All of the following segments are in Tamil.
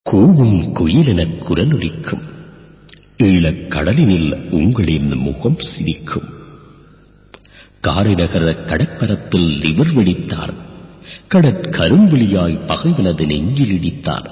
கூவும் குயிலெனக் குரலொலிக்கும் ஈழக் கடலினில் உங்களின் முகம் சிரிக்கும் காரைநகர கடற்பரப்பில் நிவர் வெடித்தார் கடற்கரும்பிழியாய் பகைவனது நெஞ்சில் இடித்தார்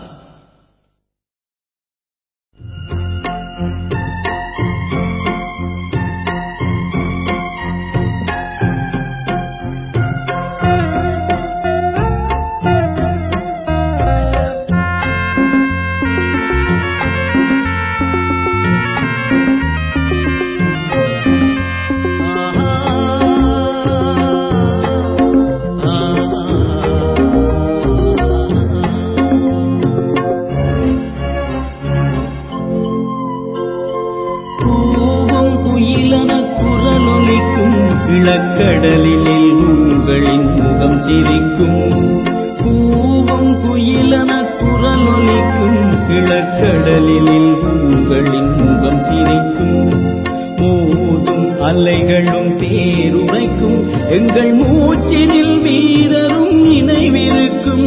கூவும் குயிலன குரலொலிக்கும் இளக்கடலிலே உங்களின் முகம் சிரிக்கும் கூவும் குயிலன குரலொலிக்கும் இளக்கடலிலே உங்களின் முகம் சிரிக்கும் மோதும் அலைகளும் பேருரைக்கும் எங்கள் மூச்சினில் வீரரும் நினைவிருக்கும்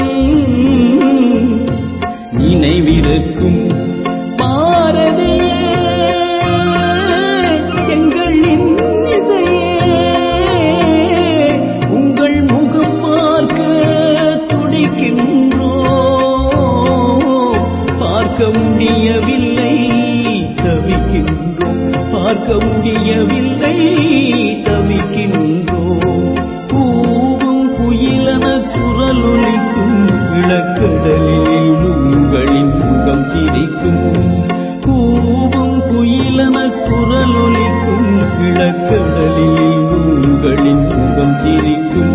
நினைவிருக்கும் பாரதியே எங்களின் இசையே உங்கள் முகம் பார்க்க துடிக்கின்றோ பார்க்க முடியவில்லை தவிக்கின்றோம் பார்க்க முடியவில்லை தவிக்கின்றோம் கூவும் குயிலன குரலொலிக்கும் இளக்கடலில் உங்களின் முகம் சிரிக்கும் கூவும் குயிலன குரலொலிக்கும் இளக்கடலில் உங்களின் முகம் சிரிக்கும்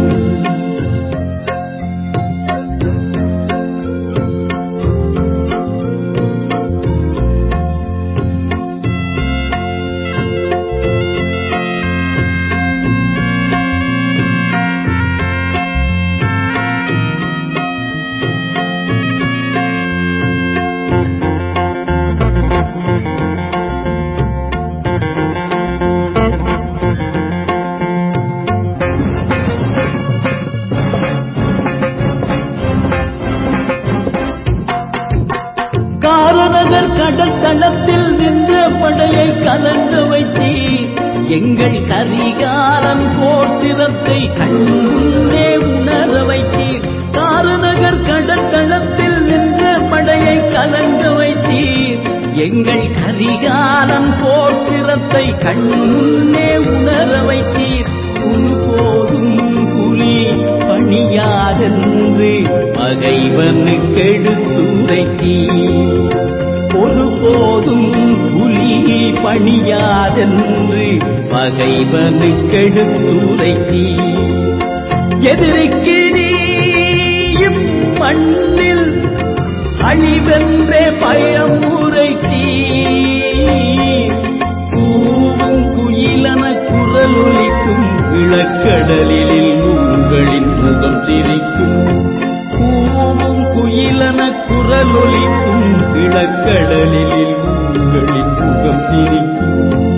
காரநகர் கடல் தளத்தில் நின்ற படையை கலங்க வைத்தீர் எங்கள் கரிகாலன் போர்த்திரத்தை கண்முன்னே உணர வைத்தீர் காரநகர் கடல் தளத்தில் நின்ற படையை கலங்க வைத்தீர் எங்கள் கரிகாலன் போர்த்திரத்தை கண்முன்னே உணர வைத்தீர் உன் போதும் புலி பணியாதென்று பகைவனுக்கெடுத்துரைத்தீர் ஒருபோதும் புலி பணியாதென்று பகைவனுக்கெடுத்துரைத்தீர் எதிரிக்கு நீயும் மண்ணில் அழிவென்றே பயம் உரைத்தீர் கூவும் குயிலன குரலொலிக்கும் இளக்கடலில் உங்களின் முகம் சிரிக்கும் கூவும் குயிலன குரலொலிக்கும் இளக்கடலில் உங்களின் முகம் சிரிக்கும்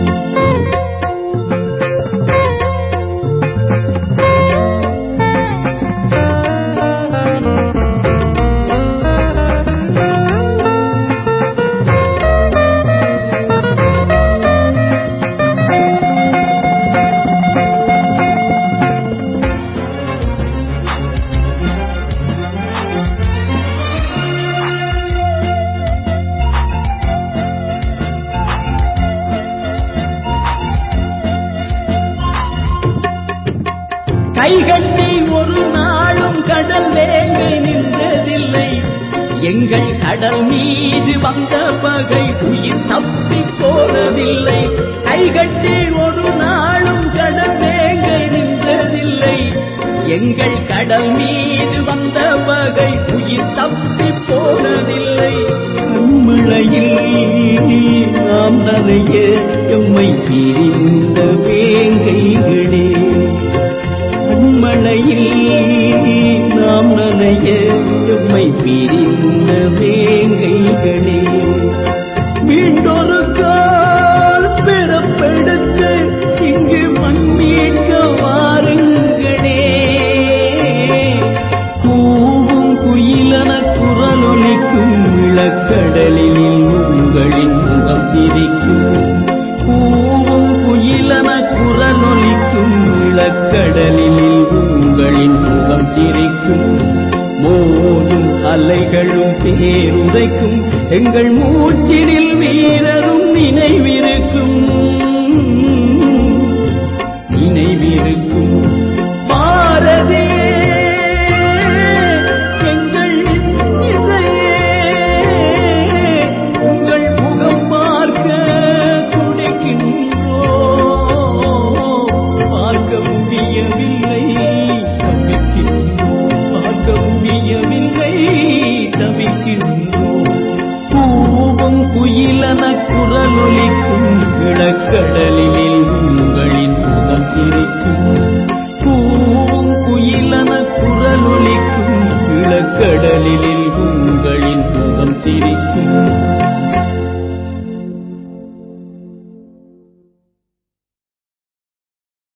கைகட்டி ஒரு நாளும் கடல் வேங்கை நின்றதில்லை எங்கள் கடல் மீது வந்த பகை உயிர் தப்பி போனதில்லை கைகட்டி ஒரு நாளும் கடல் வேங்கை நின்றதில்லை எங்கள் கடல் மீது வந்த பகை உயிர் தப்பி போனதில்லை கண்மழையில் நாம் நனைய எம்மை பிரிந்த வேங்கைகளே கண்மழையில் நாம் நனைய எம்மை பிரிந்த வேங்கைகளே மீண்டொரு கால் பிறப்பெடுத்து இங்கு மண்மீட்க வாருங்களே கூவும் குயிலன குரலொலிக்கும் புகழும் பேருரைக்கும் எங்கள் மூச்சினில் வீரரும் நினைவிருக்கும் நினைவிருக்கும் பாரதியே எங்கள் இசையே உங்கள் முகம் பார்க்க துடிக்கின்றோ பார்க்க முடியவில்லை தவிக்கின்றோம் பார்க்க முடியவில்லை தவிக்கின்றோம் பூவும் குயிலன குரலொலிக்கும் இளக்கடலில் உங்களின் முகம் சிரிக்கும் பூவும் குயிலன குரலொலிக்கும் இளக்கடலில் உங்கள்